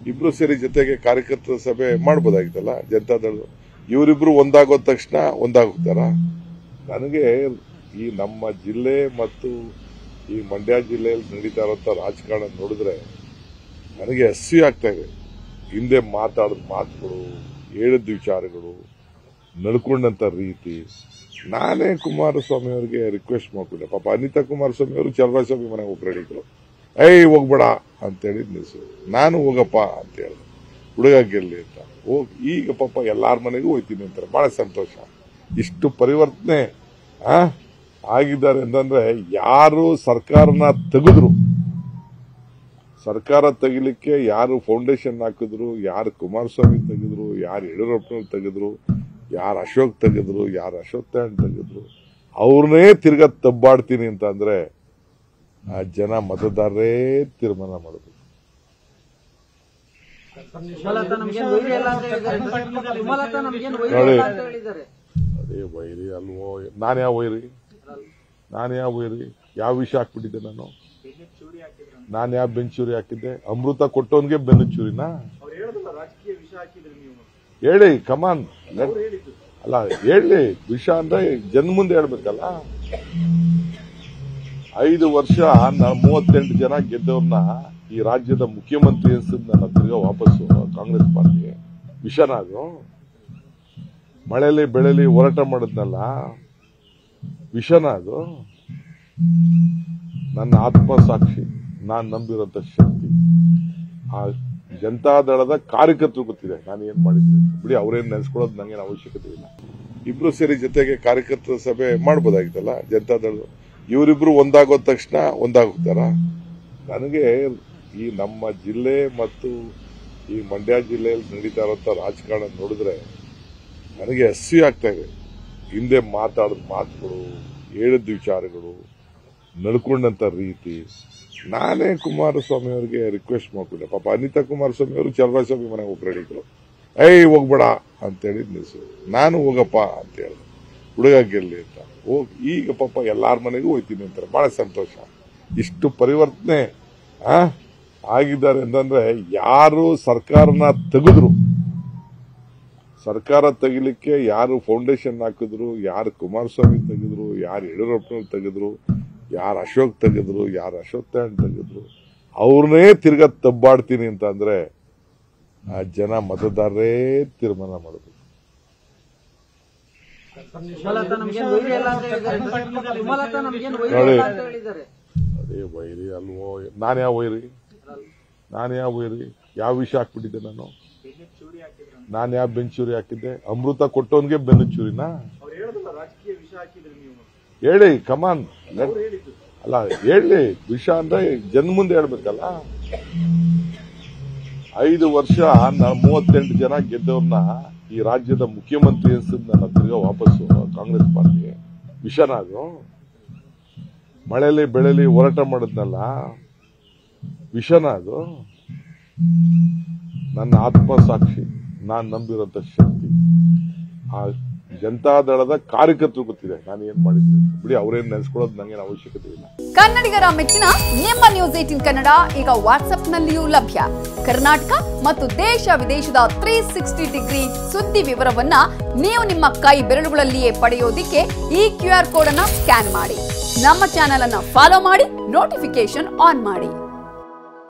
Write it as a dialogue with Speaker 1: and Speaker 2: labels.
Speaker 1: ಇಬ್ರು ಸೇರಿ ಜೊತೆಗೆ ಕಾರ್ಯಕರ್ತರ ಸಭೆ ಮಾಡ್ಬೋದಾಗಿತ್ತಲ್ಲ ಜನತಾದಳ ಇವರಿಬ್ರು ಒಂದಾಗೋದ ತಕ್ಷಣ ಒಂದಾಗೋಗ್ತಾರ ನನಗೆ ಈ ನಮ್ಮ ಜಿಲ್ಲೆ ಮತ್ತು ಈ ಮಂಡ್ಯ ಜಿಲ್ಲೆಯಲ್ಲಿ ನಡೀತಾ ಇರುವಂತ ರಾಜಕಾರಣ ನೋಡಿದ್ರೆ ನನಗೆ ಹಸಿ ಆಗ್ತಾ ಇದೆ ಹಿಂದೆ ಮಾತಾಡಿದ ಮಾತುಗಳು ಹೇಳಿದ ವಿಚಾರಗಳು ನಡ್ಕೊಂಡಂತ ರೀತಿ ನಾನೇ ಕುಮಾರಸ್ವಾಮಿ ಅವರಿಗೆ ರಿಕ್ವೆಸ್ಟ್ ಮಾಡ್ಕೊಂಡೆ ಪಾಪ ಅನಿತಾ ಕುಮಾರಸ್ವಾಮಿ ಅವರು ಚಲರಾಸ್ವಾಮಿ ಮನೆಗೆ ಹೋಗ್ರಡಿದ್ರು ಏಯ್ ಹೋಗ್ಬೇಡ ಅಂತೇಳಿ ನಿಲ್ಸು ನಾನು ಹೋಗಪ್ಪ ಅಂತ ಹೇಳಿದೆ ಹುಡುಗ ಗೆಲ್ಲಿ ಅಂತ ಹೋಗ್ ಈಗ ಪಾಪ ಎಲ್ಲಾರ ಮನೆಗೂ ಹೋಯ್ತೀನಿ ಅಂತಾರೆ ಬಹಳ ಸಂತೋಷ ಇಷ್ಟು ಪರಿವರ್ತನೆ ಆ ಆಗಿದ್ದಾರೆ ಅಂತಂದ್ರೆ ಯಾರು ಸರ್ಕಾರನ ತೆಗೆದ್ರು ಸರ್ಕಾರ ತೆಗಿಲಿಕ್ಕೆ ಯಾರು ಫೌಂಡೇಶನ್ ಹಾಕಿದ್ರು ಯಾರು ಕುಮಾರಸ್ವಾಮಿ ತೆಗೆದ್ರು ಯಾರು ಯಡಿಯೂರಪ್ಪನವ್ರು ತೆಗೆದ್ರು ಯಾರು ಅಶೋಕ್ ತೆಗೆದ್ರು ಯಾರು ಅಶೋಕ್ ತಾಯಣ್ ತೆಗೆದ್ರು ಅವ್ರನ್ನೇ ತಿರ್ಗಾ ತಬ್ಬಾಡ್ತೀನಿ ಅಂತ ಅಂದ್ರೆ ಆ ಜನ ಮತದಾರರೇ ತೀರ್ಮಾನ ಮಾಡಬೇಕು
Speaker 2: ಸುಮಲತಾ ನಮ್ಗೇನ್ ವೈರಿ ಅಲ್ಲ ಅಂತ ಹೇಳಿದ್ದಾರೆ ಸುಮಲತಾ ನಮ್ಗೇನ್ ವೈರಿ
Speaker 1: ನೋಡಿ.
Speaker 2: ಅಲ್ಲ ಅಂತ ಹೇಳಿದ್ದಾರೆ
Speaker 1: ಅದೇ ವೈರಿ ಅಲ್ವೋ ನಾನು ಯಾವ ವೈರಿ ನಾನು ಯಾವ ವೈರಿ ಯಾವ ವಿಷಯ ಹಾಕ್ಬಿಟ್ಟಿದ್ದೆ ನಾನು ನಾನು ಯಾವ ಬೆಂಚೂರಿ ಹಾಕಿದ್ದೆ ಅಮೃತ ಕೊಟ್ಟವನ್ಗೆ ಬೆನ್ನು ಚೂರಿನಾ ಹೇಳಿ ಕಮಾನ್ ಅಲ್ಲ ಹೇಳಿ ವಿಷ ಅಂದ್ರೆ ಜನ ಮುಂದೆ ಹೇಳ್ಬೇಕಲ್ಲ ಐದು ವರ್ಷ ನಾ- ಮೂವತ್ತೆಂಟು ಜನ ಗೆದ್ದವ್ರನ್ನ ಈ ರಾಜ್ಯದ ಮುಖ್ಯಮಂತ್ರಿ ಅನ್ಸಿದ್ ನನ್ನ ತಿರ್ಗಾ ವಾಪಸ್ಸು ಕಾಂಗ್ರೆಸ್ ಪಾರ್ಟಿ ವಿಷನ ಅದು ಮಳೆಲಿ ಬೆಳೆಲಿ ಹೋರಾಟ ಮಾಡಿದ್ನಲ್ಲ ವಿಷನ ಅದು ನನ್ನ ಆತ್ಮಸಾಕ್ಷಿ ನಾನ್ ನಂಬಿರೋಂಥ ಶಕ್ತಿ ಆ ಜನತಾದಳದ ಕಾರ್ಯಕರ್ತರು ಗೊತ್ತಿದೆ ನಾನು ಏನ್ ಮಾಡಿದ್ದೀನಿ ಅಂತ. ಬಿಡಿ ಅವ್ರೇನ್ ನೆನೆಸ್ಕೊಳ್ಳೋದು ನಂಗೇನು ಅವಶ್ಯಕತೆ ಇಲ್ಲ ಇಬ್ರು ಸೇರಿ ಜೊತೆಗೆ ಕಾರ್ಯಕರ್ತರ ಸಭೆ ಮಾಡ್ಬೋದಾಗಿತ್ತಲ್ಲ ಜನತಾದಳ ಇವರಿಬ್ರು ಒಂದಾಗೋದ ತಕ್ಷಣ ಒಂದಾಗೋಗ್ತಾರ ನನಗೆ ಈ ನಮ್ಮ ಜಿಲ್ಲೆ ಮತ್ತು ಈ ಮಂಡ್ಯ ಜಿಲ್ಲೆಯಲ್ಲಿ ನಡೀತಾ ಇರುವಂತ ರಾಜಕಾರಣ ನೋಡಿದ್ರೆ ನನಗೆ ಹಸಿ ಆಗ್ತಾ ಇದೆ ಹಿಂದೆ ಮಾತಾಡಿದ ಮಾತುಗಳು ಹೇಳಿದ ವಿಚಾರಗಳು ನಡ್ಕೊಂಡಂತ ರೀತಿ ನಾನೇ ಕುಮಾರಸ್ವಾಮಿ ಅವರಿಗೆ ರಿಕ್ವೆಸ್ಟ್ ಮಾಡ್ಕೊಂಡೆ ಪಾಪ ಅನಿತಾ ಕುಮಾರಸ್ವಾಮಿ ಅವರು ಚಲರಾಸ್ವಾಮಿ ಮನೆಗೆ ಹೋಗ್ರಡಿದ್ರು ಏಯ್ ಹೋಗ್ಬೇಡ ಅಂತೇಳಿ ನಿಲ್ಸು ನಾನು ಹೋಗಪ್ಪ ಅಂತ ಹೇಳಿದೆ ಹುಡುಗ ಗೆಲ್ಲಿ ಅಂತ ಹೋಗ್ ಈಗ ಪಾಪ ಎಲ್ಲಾರ ಮನೆಗೂ ಹೋಯ್ತೀನಿ ಅಂತಾರೆ ಬಹಳ ಸಂತೋಷ ಇಷ್ಟು ಪರಿವರ್ತನೆ ಆ ಆಗಿದ್ದಾರೆ ಅಂತಂದ್ರೆ ಯಾರು ಸರ್ಕಾರನ ತೆಗೆದ್ರು ಸರ್ಕಾರ ತೆಗಿಲಿಕ್ಕೆ ಯಾರು ಫೌಂಡೇಶನ್ ಹಾಕಿದ್ರು ಯಾರು ಕುಮಾರಸ್ವಾಮಿ ತೆಗೆದ್ರು ಯಾರು ಯಡಿಯೂರಪ್ಪನವ್ರು ತೆಗೆದ್ರು ಯಾರು ಅಶೋಕ್ ತೆಗೆದ್ರು ಯಾರು ಅಶೋಕ್ ತಾಯಣ್ ತೆಗೆದ್ರು ಅವ್ರನ್ನೇ ತಿರ್ಗಾ ತಬ್ಬಾಡ್ತೀನಿ ಅಂತ ಅಂದ್ರೆ ಆ ಜನ ಮತದಾರರೇ ತೀರ್ಮಾನ ಮಾಡಬೇಕು
Speaker 2: ಸುಮಲತಾ ನಮ್ಗೇನ್ ವೈರಿ ಅಲ್ಲ ಅಂತ ಹೇಳಿದ್ದಾರೆ ಸುಮಲತಾ ನಮ್ಗೇನ್ ವೈರಿ
Speaker 1: ನೋಡಿ.
Speaker 2: ಅಲ್ಲ ಅಂತ ಹೇಳಿದ್ದಾರೆ
Speaker 1: ಅದೇ ವೈರಿ ಅಲ್ವೋ ನಾನು ಯಾವ ವೈರಿ ನಾನು ಯಾವ ವೈರಿ ಯಾವ ವಿಷಯ ಹಾಕ್ಬಿಟ್ಟಿದ್ದೆ ನಾನು ನಾನು ಯಾವ ಬೆಂಚೂರಿ ಹಾಕಿದ್ದೆ ಅಮೃತ ಕೊಟ್ಟವನ್ಗೆ ಬೆನ್ನು ಚೂರಿನಾ ಹೇಳಿ ಕಮಾನ್ ಅಲ್ಲ ಹೇಳಿ ವಿಷ ಅಂದ್ರೆ ಜನ ಮುಂದೆ ಹೇಳ್ಬೇಕಲ್ಲ ಐದು ವರ್ಷ ನಾ- ಮೂವತ್ತೆಂಟು ಜನ ಗೆದ್ದವ್ರನ್ನ ಈ ರಾಜ್ಯದ ಮುಖ್ಯಮಂತ್ರಿ ಅನ್ಸಿದ್ ನನ್ನ ತಿರ್ಗಾ ವಾಪಸ್ಸು ಕಾಂಗ್ರೆಸ್ ಪಾರ್ಟಿ ವಿಷನ ಅದು ಮಳೆಲಿ ಬೆಳೆಲಿ ಹೋರಾಟ ಮಾಡಿದ್ನಲ್ಲ ವಿಷನ ಅದು ನನ್ನ ಆತ್ಮಸಾಕ್ಷಿ ನಾನ್ ನಂಬಿರೋಂಥ ಶಕ್ತಿ ಆ ಜನತಾದಳದ ಕಾರ್ಯಕರ್ತರು ಗೊತ್ತಿದೆ ನಾನು ಏನ್ ಮಾಡಿದ್ದೀನಿ ಅಂತ. ಬಿಡಿ ಅವ್ರೇನ್ ನೆನೆಸ್ಕೊಳ್ಳೋದು ನಂಗೇನು ಅವಶ್ಯಕತೆ ಇಲ್ಲ
Speaker 3: ಕನ್ನಡಿಗರ ಮೆಚ್ಚಿನ ನಿಮ್ಮ ನ್ಯೂಸ್ ಏಟಿನ್ ಕನ್ನಡ ಈಗ ವಾಟ್ಸ್ಆಪ್ನಲ್ಲಿಯೂ ಲಭ್ಯ ಕರ್ನಾಟಕ ಮತ್ತು ದೇಶ ವಿದೇಶದ ತ್ರೀ ಸಿಕ್ಸ್ಟಿ ಡಿಗ್ರಿ ಸುದ್ದಿ ವಿವರವನ್ನ ನೀವು ನಿಮ್ಮ ಕೈ ಬೆರಳುಗಳಲ್ಲಿಯೇ ಪಡೆಯೋದಿಕ್ಕೆ ಈ ಕ್ಯೂ ಆರ್ ಕೋಡ್ ಅನ್ನ ಸ್ಕ್ಯಾನ್ ಮಾಡಿ ನಮ್ಮ ಚಾನೆಲ್ ಅನ್ನ ಫಾಲೋ ಮಾಡಿ ನೋಟಿಫಿಕೇಶನ್ ಆನ್ ಮಾಡಿ